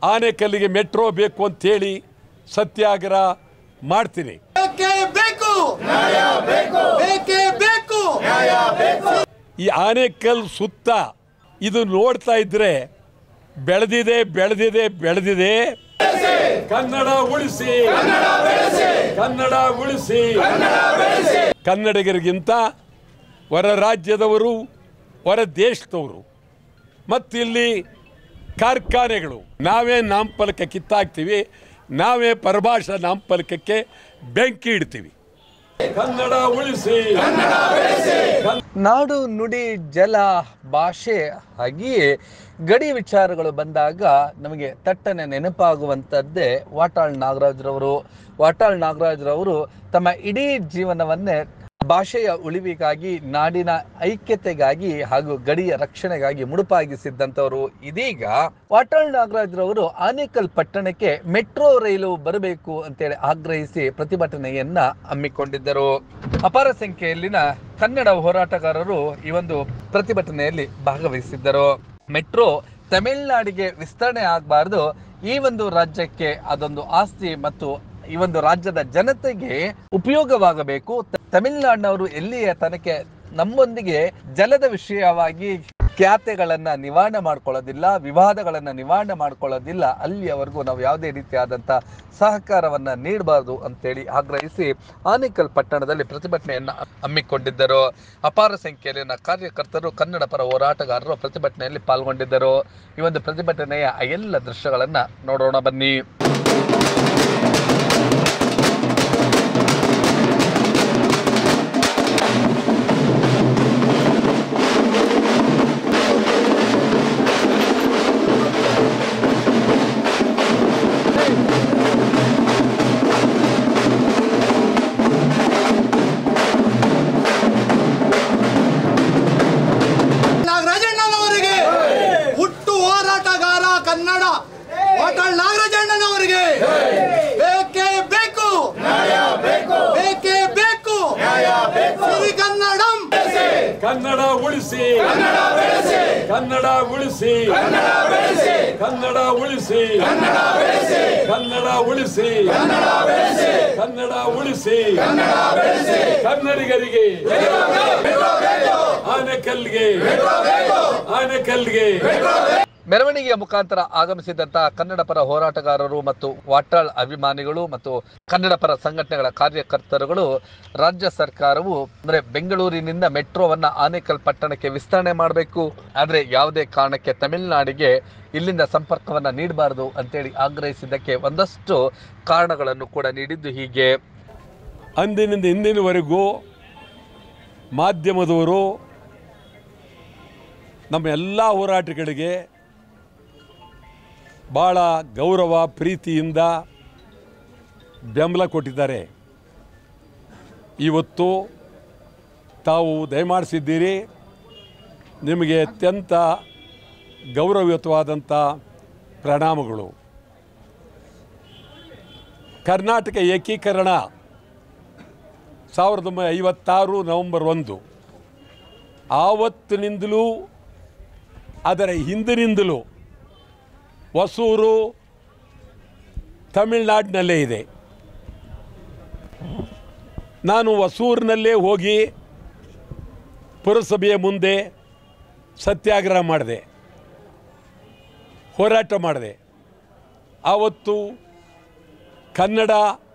ಆನೆಕಲ್ಲಿಗೆ metro ಬೇಕು ಅಂತೇಳಿ ಸತ್ಯಾಗ್ರಹ ಮಾಡ್ತೀನಿ ಬೇಕೇ ಬೇಕು ಬೇಕೇ ಬೇಕು ಈ ಆನೆಕಲ್ ಸುತ್ತ ಇದು ನೋಡ್ತಾ ಇದ್ರೆ ಬೆಳೆದಿದೆ ಬೆಳೆದಿದೆ ಬೆಳೆದಿದೆ ಕನ್ನಡ ಉಳಿಸಿ ಕನ್ನಡ ಉಳಿಸಿ ಕನ್ನಡಿಗರಿಗಿಂತ ಹೊರ ರಾಜ್ಯದವರು ಹೊರ ದೇಶದವರು ಮತ್ತಿಲ್ಲಿ ಕಾರ್ಖಾನೆಗಳು ನಾವೇ ನಾಮಫಲಕ ಕಿತ್ತಾಕ್ತೀವಿ ನಾವೇ ಪರಭಾಷಾ ನಾಮಫಲಕಕ್ಕೆ ಬೆಂಕಿ ಇಡ್ತೀವಿ ಕನ್ನಡ ಉಳಿಸಿ ನಾಡು ನುಡಿ ಜಲ ಭಾಷೆ ಹಾಗೆಯೇ ಗಡಿ ವಿಚಾರಗಳು ಬಂದಾಗ ನಮಗೆ ತಟ್ಟನೆ ನೆನಪಾಗುವಂಥದ್ದೇ ವಾಟಾಳ್ ನಾಗರಾಜ್ರವರು ವಾಟಾಳ್ ನಾಗರಾಜ್ರವರು ತಮ್ಮ ಇಡೀ ಜೀವನವನ್ನೇ ಭಾಷೆಯ ಉಳಿವಿಗಾಗಿ ನಾಡಿನ ಐಕ್ಯತೆಗಾಗಿ ಹಾಗೂ ಗಡಿಯ ರಕ್ಷಣೆಗಾಗಿ ಮುಡುಪಾಗಿಸಿದ್ದಂಥವರು ಇದೀಗ ವಾಟಾಳ್ ನಾಗರಾಜ್ರವರು ಆನೇಕಲ್ ಪಟ್ಟಣಕ್ಕೆ ಮೆಟ್ರೋ ರೈಲು ಬರಬೇಕು ಅಂತೇಳಿ ಆಗ್ರಹಿಸಿ ಪ್ರತಿಭಟನೆಯನ್ನ ಹಮ್ಮಿಕೊಂಡಿದ್ದರು ಅಪಾರ ಸಂಖ್ಯೆಯಲ್ಲಿನ ಕನ್ನಡ ಹೋರಾಟಗಾರರು ಈ ಒಂದು ಪ್ರತಿಭಟನೆಯಲ್ಲಿ ಭಾಗವಹಿಸಿದ್ದರು ಮೆಟ್ರೋ ತಮಿಳುನಾಡಿಗೆ ವಿಸ್ತರಣೆ ಆಗಬಾರ್ದು ಈ ಒಂದು ರಾಜ್ಯಕ್ಕೆ ಅದೊಂದು ಆಸ್ತಿ ಮತ್ತು ಈ ಒಂದು ರಾಜ್ಯದ ಜನತೆಗೆ ಉಪಯೋಗವಾಗಬೇಕು ತ- ತಮಿಳುನಾಡಿನವರು ಎಲ್ಲಿಯ ತನಕ ನಮ್ಮೊಂದಿಗೆ ಜಲದ ವಿಷಯವಾಗಿ ಖ್ಯಾತೆಗಳನ್ನ ನಿವಾರಣೆ ಮಾಡ್ಕೊಳ್ಳೋದಿಲ್ಲ ವಿವಾದಗಳನ್ನ ನಿವಾರಣೆ ಮಾಡ್ಕೊಳ್ಳೋದಿಲ್ಲ ಅಲ್ಲಿಯವರೆಗೂ ನಾವು ಯಾವುದೇ ರೀತಿಯಾದಂಥ ಸಹಕಾರವನ್ನ ನೀಡಬಾರದು ಅಂತೇಳಿ ಆಗ್ರಹಿಸಿ ಆನೇಕಲ್ ಪಟ್ಟಣದಲ್ಲಿ ಪ್ರತಿಭಟನೆಯನ್ನ ಹಮ್ಮಿಕೊಂಡಿದ್ದರು ಅಪಾರ ಸಂಖ್ಯೆಯಲ್ಲಿನ ಕಾರ್ಯಕರ್ತರು ಕನ್ನಡ ಪರ ಹೋರಾಟಗಾರರು ಪ್ರತಿಭಟನೆಯಲ್ಲಿ ಪಾಲ್ಗೊಂಡಿದ್ದರು ಈ ಒಂದು ಪ್ರತಿಭಟನೆಯ ಆ ಎಲ್ಲ ದೃಶ್ಯಗಳನ್ನ ನೋಡೋಣ ಬನ್ನಿ ನಾಗರಾಜಣ್ಣನವರಿಗೆ ಹುಟ್ಟು ಹೋರಾಟಗಾರ ಕನ್ನಡ ವಾಟಾಳ್ ನಾಗರಾಜಣ್ಣನವರಿಗೆ ಬೇಕೇ ಬೇಕು ಬೇಕೇ ಬೇಕು ಸಿರಿ ಕನ್ನಡಂ ಕನ್ನಡ ಉಳಿಸಿ ಕನ್ನಡ ಉಳಿಸಿ ಕನ್ನಡ ಉಳಿಸಿ ಕನ್ನಡ ಉಳಿಸಿ ಕನ್ನಡ ಉಳಿಸಿ ಕನ್ನಡಿಗರಿಗೆ ಆನೆಕಲ್ಗೆ ಆನೆಕಲ್ಗೆ ಮೆರವಣಿಗೆಯ ಮುಖಾಂತರ ಆಗಮಿಸಿದಂತಹ ಕನ್ನಡ ಪರ ಹೋರಾಟಗಾರರು ಮತ್ತು ವಾಟಾಳ್ ಅಭಿಮಾನಿಗಳು ಮತ್ತು ಕನ್ನಡ ಪರ ಸಂಘಟನೆಗಳ ಕಾರ್ಯಕರ್ತರುಗಳು ರಾಜ್ಯ ಸರ್ಕಾರವು ಅಂದ್ರೆ ಬೆಂಗಳೂರಿನಿಂದ ಮೆಟ್ರೋವನ್ನ ಆನೇಕಲ್ ಪಟ್ಟಣಕ್ಕೆ ವಿಸ್ತರಣೆ ಮಾಡಬೇಕು ಆದ್ರೆ ಯಾವುದೇ ಕಾರಣಕ್ಕೆ ತಮಿಳುನಾಡಿಗೆ ಇಲ್ಲಿಂದ ಸಂಪರ್ಕವನ್ನ ನೀಡಬಾರದು ಅಂತೇಳಿ ಆಗ್ರಹಿಸಿದ್ದಕ್ಕೆ ಒಂದಷ್ಟು ಕಾರಣಗಳನ್ನು ಕೂಡ ನೀಡಿದ್ದು ಹೀಗೆ ಅಂದಿನಿಂದ ಇಂದಿನವರೆಗೂ ಮಾಧ್ಯಮದವರು ನಮ್ಮ ಎಲ್ಲ ಹೋರಾಟಗಳಿಗೆ ಭಾಳ ಗೌರವ ಪ್ರೀತಿಯಿಂದ ಬೆಂಬಲ ಕೊಟ್ಟಿದ್ದಾರೆ ಇವತ್ತು ತಾವು ದಯಮಾಡಿಸಿದ್ದೀರಿ ನಿಮಗೆ ಅತ್ಯಂತ ಗೌರವಯುತವಾದಂಥ ಪ್ರಣಾಮಗಳು ಕರ್ನಾಟಕ ಏಕೀಕರಣ ಸಾವಿರದ ಒಂಬೈನೂರ ಐವತ್ತಾರು ನವೆಂಬರ್ ಒಂದು ಆವತ್ತಿನಿಂದಲೂ ಅದರ ಹಿಂದಿನಿಂದಲೂ ಹೊಸೂರು ತಮಿಳುನಾಡಿನಲ್ಲೇ ಇದೆ ನಾನು ಹೊಸೂರಿನಲ್ಲೇ ಹೋಗಿ ಪುರಸಭೆಯ ಮುಂದೆ ಸತ್ಯಾಗ್ರಹ ಮಾಡಿದೆ ಹೋರಾಟ ಮಾಡಿದೆ ಆವತ್ತು ಕನ್ನಡ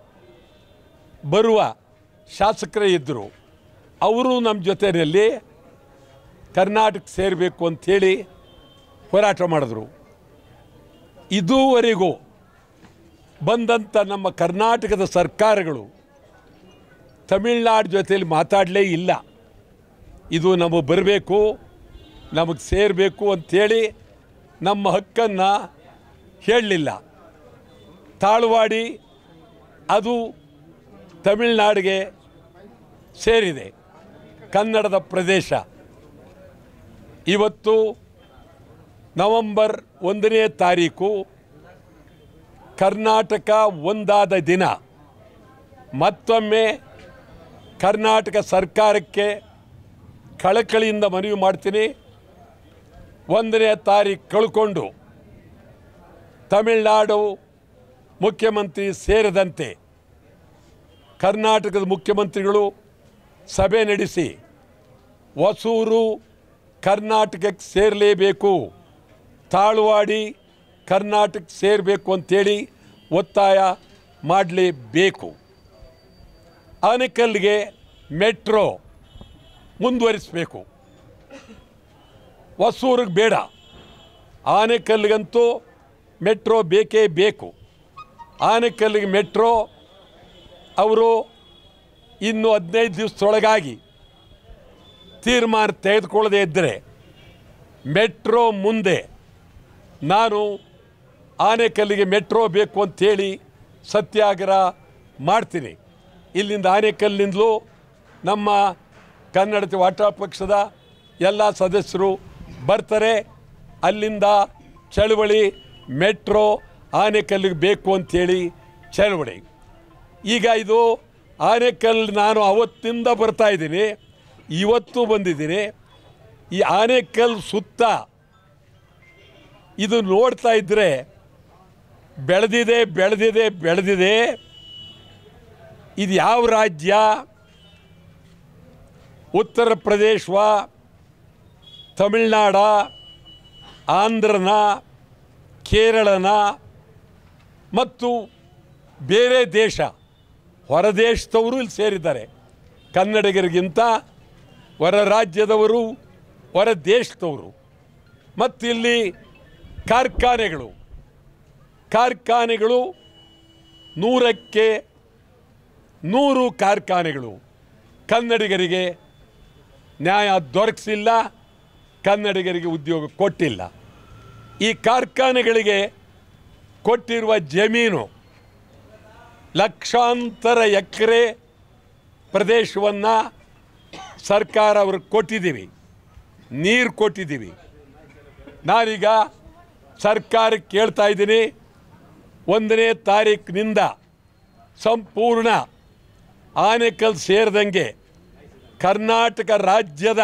ಬರುವ ಶಾಸಕರೇ ಇದ್ದರು ಅವರು ನಮ್ಮ ಜೊತೆಯಲ್ಲಿ ಕರ್ನಾಟಕ ಸೇರಬೇಕು ಅಂಥೇಳಿ ಹೋರಾಟ ಮಾಡಿದ್ರು ಇದುವರೆಗೂ ಬಂದಂಥ ನಮ್ಮ ಕರ್ನಾಟಕದ ಸರ್ಕಾರಗಳು ತಮಿಳ್ನಾಡು ಜೊತೆಯಲ್ಲಿ ಮಾತಾಡಲೇ ಇಲ್ಲ ಇದು ನಮಗೆ ಬರಬೇಕು ನಮಗೆ ಸೇರಬೇಕು ಅಂಥೇಳಿ ನಮ್ಮ ಹಕ್ಕನ್ನು ಹೇಳಲಿಲ್ಲ ತಾಳ್ವಾಡಿ ಅದು ತಮಿಳ್ನಾಡಿಗೆ ಸೇರಿದೆ ಕನ್ನಡದ ಪ್ರದೇಶ ಇವತ್ತು ನವೆಂಬರ್ ಒಂದನೇ ತಾರೀಕು ಕರ್ನಾಟಕ ಒಂದಾದ ದಿನ ಮತ್ತೊಮ್ಮೆ ಕರ್ನಾಟಕ ಸರ್ಕಾರಕ್ಕೆ ಕಳಕಳಿಯಿಂದ ಮನವಿ ಮಾಡ್ತೀನಿ ಒಂದನೇ ತಾರೀಕು ಕಳ್ಕೊಂಡು ತಮಿಳುನಾಡು ಮುಖ್ಯಮಂತ್ರಿ ಸೇರಿದಂತೆ ಕರ್ನಾಟಕದ ಮುಖ್ಯಮಂತ್ರಿಗಳು ಸಭೆ ನಡೆಸಿ ಹೊಸೂರು ಕರ್ನಾಟಕಕ್ಕೆ ಸೇರಲೇಬೇಕು ತಾಳುವಾಡಿ ಕರ್ನಾಟಕಕ್ಕೆ ಸೇರಬೇಕು ಅಂತೇಳಿ ಒತ್ತಾಯ ಮಾಡಲೇಬೇಕು ಆನೆಕಲ್ಗೆ ಮೆಟ್ರೋ ಮುಂದುವರಿಸಬೇಕು ಹೊಸೂರಿಗೆ ಬೇಡ ಆನೆಕಲ್ಲಿಗಂತೂ ಮೆಟ್ರೋ ಬೇಕೇ ಬೇಕು ಆನೆಕಲ್ಲಿಗೆ ಮೆಟ್ರೋ ಅವರು ಇನ್ನು ಹದಿನೈದು ದಿವಸದೊಳಗಾಗಿ ತೀರ್ಮಾನ ತೆಗೆದುಕೊಳ್ಳದೆ ಇದ್ದರೆ ಮೆಟ್ರೋ ಮುಂದೆ ನಾನು ಆನೆಕಲ್ಲಿಗೆ ಮೆಟ್ರೋ ಬೇಕು ಅಂತೇಳಿ ಸತ್ಯಾಗ್ರಹ ಮಾಡ್ತೀನಿ ಇಲ್ಲಿಂದ ಆನೆಕಲ್ಲಿಂದಲೂ ನಮ್ಮ ಕನ್ನಡತಿ ವಾಟ ಪಕ್ಷದ ಎಲ್ಲ ಸದಸ್ಯರು ಬರ್ತಾರೆ ಅಲ್ಲಿಂದ ಚಳುವಳಿ ಮೆಟ್ರೋ ಆನೆಕಲ್ಲಿಗೆ ಬೇಕು ಅಂಥೇಳಿ ಚಳುವಳಿ ಈಗ ಇದು ಆನೆಕಲ್ ನಾನು ಅವತ್ತಿಂದ ಬರ್ತಾ ಇದ್ದೀನಿ ಇವತ್ತು ಬಂದಿದ್ದೀನಿ ಈ ಆನೆಕಲ್ ಸುತ್ತ ಇದು ನೋಡ್ತಾ ಇದ್ದರೆ ಬೆಳೆದಿದೆ ಬೆಳೆದಿದೆ ಬೆಳೆದಿದೆ ಇದು ಯಾವ ರಾಜ್ಯ ಉತ್ತರ ಪ್ರದೇಶವ ತಮಿಳ್ನಾಡ ಆಂಧ್ರನ ಕೇರಳನ ಮತ್ತು ಬೇರೆ ದೇಶ ಹೊರ ದೇಶದವರು ಇಲ್ಲಿ ಸೇರಿದ್ದಾರೆ ಕನ್ನಡಿಗರಿಗಿಂತ ಹೊರ ರಾಜ್ಯದವರು ಹೊರ ದೇಶದವರು ಮತ್ತು ಇಲ್ಲಿ ಕಾರ್ಖಾನೆಗಳು ಕಾರ್ಖಾನೆಗಳು ನೂರಕ್ಕೆ ನೂರು ಕಾರ್ಖಾನೆಗಳು ಕನ್ನಡಿಗರಿಗೆ ನ್ಯಾಯ ದೊರಕಿಸಿಲ್ಲ ಕನ್ನಡಿಗರಿಗೆ ಉದ್ಯೋಗ ಕೊಟ್ಟಿಲ್ಲ ಈ ಕಾರ್ಖಾನೆಗಳಿಗೆ ಕೊಟ್ಟಿರುವ ಜಮೀನು ಲಕ್ಷಾಂತರ ಎಕರೆ ಪ್ರದೇಶವನ್ನು ಸರ್ಕಾರ ಅವ್ರಿಗೆ ಕೊಟ್ಟಿದ್ದೀವಿ ನೀರು ಕೊಟ್ಟಿದ್ದೀವಿ ನಾನೀಗ ಸರ್ಕಾರಕ್ಕೆ ಕೇಳ್ತಾ ಇದ್ದೀನಿ ಒಂದನೇ ತಾರೀಕಿನಿಂದ ಸಂಪೂರ್ಣ ಆನೆಕಲ್ ಸೇರಿದಂಗೆ ಕರ್ನಾಟಕ ರಾಜ್ಯದ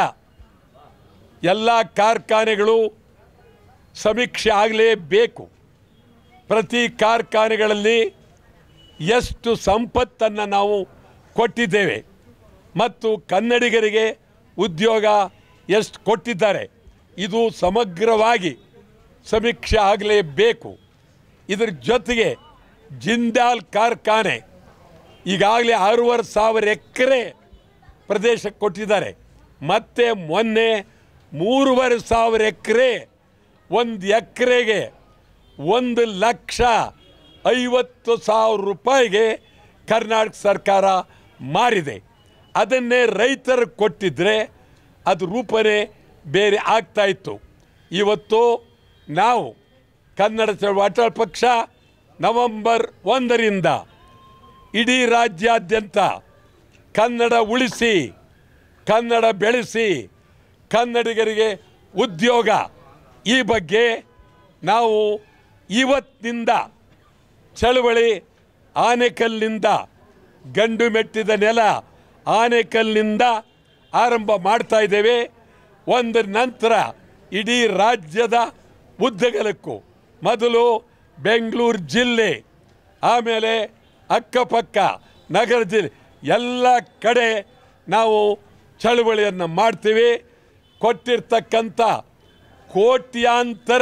ಎಲ್ಲ ಕಾರ್ಖಾನೆಗಳು ಸಮೀಕ್ಷೆ ಆಗಲೇಬೇಕು ಪ್ರತಿ ಕಾರ್ಖಾನೆಗಳಲ್ಲಿ ಎಷ್ಟು ಸಂಪತ್ತನ್ನು ನಾವು ಕೊಟ್ಟಿದ್ದೇವೆ ಮತ್ತು ಕನ್ನಡಿಗರಿಗೆ ಉದ್ಯೋಗ ಎಷ್ಟು ಕೊಟ್ಟಿದ್ದಾರೆ ಇದು ಸಮಗ್ರವಾಗಿ ಸಮೀಕ್ಷೆ ಆಗಲೇಬೇಕು ಇದರ ಜೊತೆಗೆ ಜಿಂದಾಲ್ ಕಾರ್ಖಾನೆ ಈಗಾಗಲೇ ಆರೂವರೆ ಸಾವಿರ ಎಕರೆ ಪ್ರದೇಶಕ್ಕೆ ಕೊಟ್ಟಿದ್ದಾರೆ ಮತ್ತು ಮೊನ್ನೆ ಮೂರುವರೆ ಸಾವಿರ ಎಕರೆ ಒಂದು ಎಕರೆಗೆ ಒಂದು ಲಕ್ಷ ಐವತ್ತು ಸಾವಿರ ರೂಪಾಯಿಗೆ ಕರ್ನಾಟಕ ಸರ್ಕಾರ ಮಾರಿದೆ ಅದನ್ನೇ ರೈತರು ಕೊಟ್ಟಿದ್ದರೆ ಅದು ರೂಪನೇ ಬೇರೆ ಆಗ್ತಾ ಇತ್ತು ಇವತ್ತು ನಾವು ಕನ್ನಡ ಚಳವಳಿ ಪಕ್ಷ ನವೆಂಬರ್ ಒಂದರಿಂದ ಇಡೀ ರಾಜ್ಯಾದ್ಯಂತ ಕನ್ನಡ ಉಳಿಸಿ ಕನ್ನಡ ಬೆಳೆಸಿ ಕನ್ನಡಿಗರಿಗೆ ಉದ್ಯೋಗ ಈ ಬಗ್ಗೆ ನಾವು ಇವತ್ತಿನಿಂದ ಚಳವಳಿ ಆನೆಕಲ್ಲಿಂದ ಗಂಡು ಮೆಟ್ಟಿದ ನೆಲ ಆನೆಕಲ್ಲಿಂದ ಆರಂಭ ಮಾಡ್ತಾ ಇದ್ದೇವೆ ಒಂದು ನಂತರ ಇಡೀ ರಾಜ್ಯದ ಉದ್ದಗಲಕ್ಕೂ ಮೊದಲು ಬೆಂಗಳೂರು ಜಿಲ್ಲೆ ಆಮೇಲೆ ಅಕ್ಕಪಕ್ಕ ನಗರ ಜಿಲ್ಲೆ ಎಲ್ಲ ಕಡೆ ನಾವು ಚಳುವಳಿಯನ್ನು ಮಾಡ್ತೀವಿ ಕೊಟ್ಟಿರ್ತಕ್ಕಂಥ ಕೋಟ್ಯಾಂತರ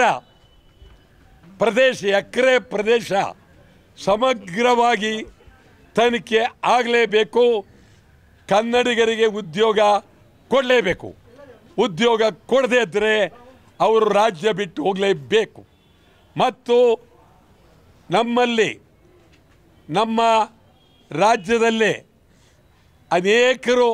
ಪ್ರದೇಶ ಎಕರೆ ಪ್ರದೇಶ ಸಮಗ್ರವಾಗಿ ತನಿಖೆ ಆಗಲೇಬೇಕು ಕನ್ನಡಿಗರಿಗೆ ಉದ್ಯೋಗ ಕೊಡಲೇಬೇಕು ಉದ್ಯೋಗ ಕೊಡದೇ ಇದ್ದರೆ ಅವರು ರಾಜ್ಯ ಬಿಟ್ಟು ಹೋಗಲೇಬೇಕು ಮತ್ತು ನಮ್ಮಲ್ಲಿ ನಮ್ಮ ರಾಜ್ಯದಲ್ಲೇ ಅನೇಕರು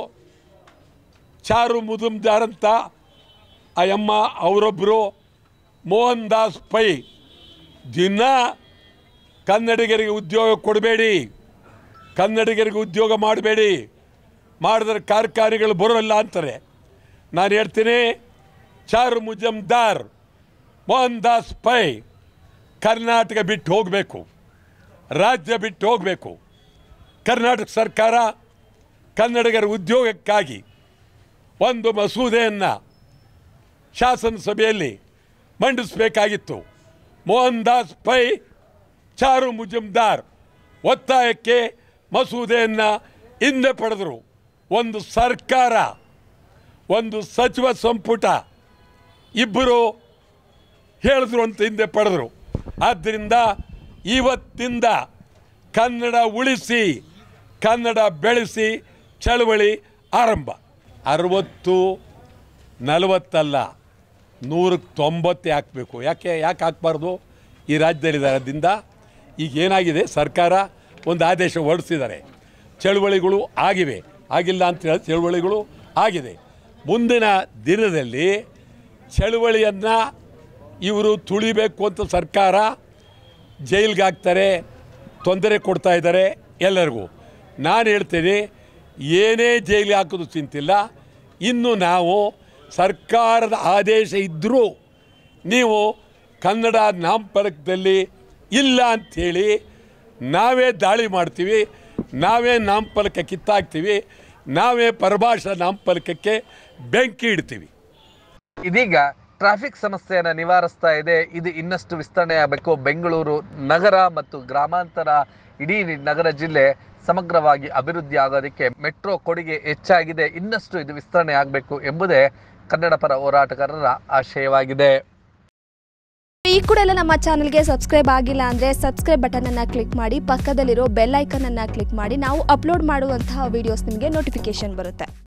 ಚಾರು ಮುದುಮ್ದಾರ್ ಅಂತ ಆ ಅಮ್ಮ ಅವರೊಬ್ಬರು ಮೋಹನ್ ದಾಸ್ ಪೈ ದಿನ ಕನ್ನಡಿಗರಿಗೆ ಉದ್ಯೋಗ ಕೊಡಬೇಡಿ ಕನ್ನಡಿಗರಿಗೆ ಉದ್ಯೋಗ ಮಾಡಬೇಡಿ ಮಾಡಿದ್ರೆ ಕಾರ್ಖಾನೆಗಳು ಬರೋಲ್ಲ ಅಂತಾರೆ ನಾನು ಹೇಳ್ತೀನಿ ಚಾರು ಮುಜಮ್ದಾರ್ ಮೋಹನ್ ದಾಸ್ ಪೈ ಕರ್ನಾಟಕ ಬಿಟ್ಟು ಹೋಗಬೇಕು ರಾಜ್ಯ ಬಿಟ್ಟು ಹೋಗಬೇಕು ಕರ್ನಾಟಕ ಸರ್ಕಾರ ಕನ್ನಡಿಗರ ಉದ್ಯೋಗಕ್ಕಾಗಿ ಒಂದು ಮಸೂದೆಯನ್ನು ಶಾಸನಸಭೆಯಲ್ಲಿ ಮಂಡಿಸಬೇಕಾಗಿತ್ತು ಮೋಹನ್ ದಾಸ್ ಪೈ ಚಾರು ಮುಜುಮ್ದಾರ್ ಒತ್ತಾಯಕ್ಕೆ ಮಸೂದೆಯನ್ನು ಹಿಂದೆ ಪಡೆದರು ಒಂದು ಸರ್ಕಾರ ಒಂದು ಸಚಿವ ಸಂಪುಟ ಇಬ್ಬರು ಹೇಳಿದ್ರು ಅಂತ ಹಿಂದೆ ಪಡೆದರು ಆದ್ದರಿಂದ ಇವತ್ತಿಂದ ಕನ್ನಡ ಉಳಿಸಿ ಕನ್ನಡ ಬೆಳೆಸಿ ಚಳವಳಿ ಆರಂಭ ಅರವತ್ತು ನಲವತ್ತಲ್ಲ ನೂರಕ್ಕೆ ತೊಂಬತ್ತೇ ಹಾಕಬೇಕು ಯಾಕೆ ಯಾಕೆ ಹಾಕ್ಬಾರ್ದು ಈ ರಾಜ್ಯದಲ್ಲಿದ್ದಾರೆ ಅದರಿಂದ ಈಗ ಏನಾಗಿದೆ ಸರ್ಕಾರ ಒಂದು ಆದೇಶ ಹೊರಡಿಸಿದ್ದಾರೆ ಚಳುವಳಿಗಳು ಆಗಿವೆ ಆಗಿಲ್ಲ ಅಂತ ಹೇಳಿ ಚಳುವಳಿಗಳು ಆಗಿದೆ ಮುಂದಿನ ದಿನದಲ್ಲಿ ಚಳುವಳಿಯನ್ನು ಇವರು ತುಳಿಬೇಕು ಅಂತ ಸರ್ಕಾರ ಜೈಲಿಗೆ ಹಾಕ್ತಾರೆ ತೊಂದರೆ ಕೊಡ್ತಾ ಇದ್ದಾರೆ ಎಲ್ಲರಿಗೂ ನಾನು ಹೇಳ್ತೀನಿ ಏನೇ ಜೈಲಿಗೆ ಹಾಕೋದು ಚಿಂತಿಲ್ಲ ಇನ್ನು ನಾವು ಸರ್ಕಾರದ ಆದೇಶ ಇದ್ದರೂ ನೀವು ಕನ್ನಡ ನಾಮಫಲಕದಲ್ಲಿ ಇಲ್ಲ ಅಂಥೇಳಿ ನಾವೇ ದಾಳಿ ಮಾಡ್ತೀವಿ ನಾವೇ ನಾಮಫಲಕ ಕಿತ್ತಾಕ್ತೀವಿ ನಾವೇ ಪರಭಾಷಾ ನಾಮಫಲಕಕ್ಕೆ ಬೆಂಕಿ ಇಡ್ತೀವಿ ಇದೀಗ ಟ್ರಾಫಿಕ್ ಸಮಸ್ಯೆಯನ್ನು ನಿವಾರಿಸ್ತಾ ಇದೆ ಇದು ಇನ್ನಷ್ಟು ವಿಸ್ತರಣೆ ಆಗಬೇಕು ಬೆಂಗಳೂರು ನಗರ ಮತ್ತು ಗ್ರಾಮಾಂತರ ಇಡೀ ನಗರ ಜಿಲ್ಲೆ ಸಮಗ್ರವಾಗಿ ಅಭಿವೃದ್ಧಿ ಆಗೋದಕ್ಕೆ ಮೆಟ್ರೋ ಕೊಡುಗೆ ಹೆಚ್ಚಾಗಿದೆ ಇನ್ನಷ್ಟು ಇದು ವಿಸ್ತರಣೆ ಆಗಬೇಕು ಎಂಬುದೇ ಕನ್ನಡ ಪರ ಹೋರಾಟಗಾರರ ಆಶಯವಾಗಿದೆ ಈ ಕೂಡ ಎಲ್ಲ ನಮ್ಮ ಚಾನಲ್ಗೆ ಸಬ್ಸ್ಕ್ರೈಬ್ ಆಗಿಲ್ಲ ಅಂದರೆ ಸಬ್ಸ್ಕ್ರೈಬ್ ಬಟನನ್ನು ಕ್ಲಿಕ್ ಮಾಡಿ ಪಕ್ಕದಲ್ಲಿರೋ ಬೆಲ್ ಐಕನನ್ನು ಕ್ಲಿಕ್ ಮಾಡಿ ನಾವು ಅಪ್ಲೋಡ್ ಮಾಡುವಂತಹ ವೀಡಿಯೋಸ್ ನಿಮಗೆ ನೋಟಿಫಿಕೇಶನ್ ಬರುತ್ತೆ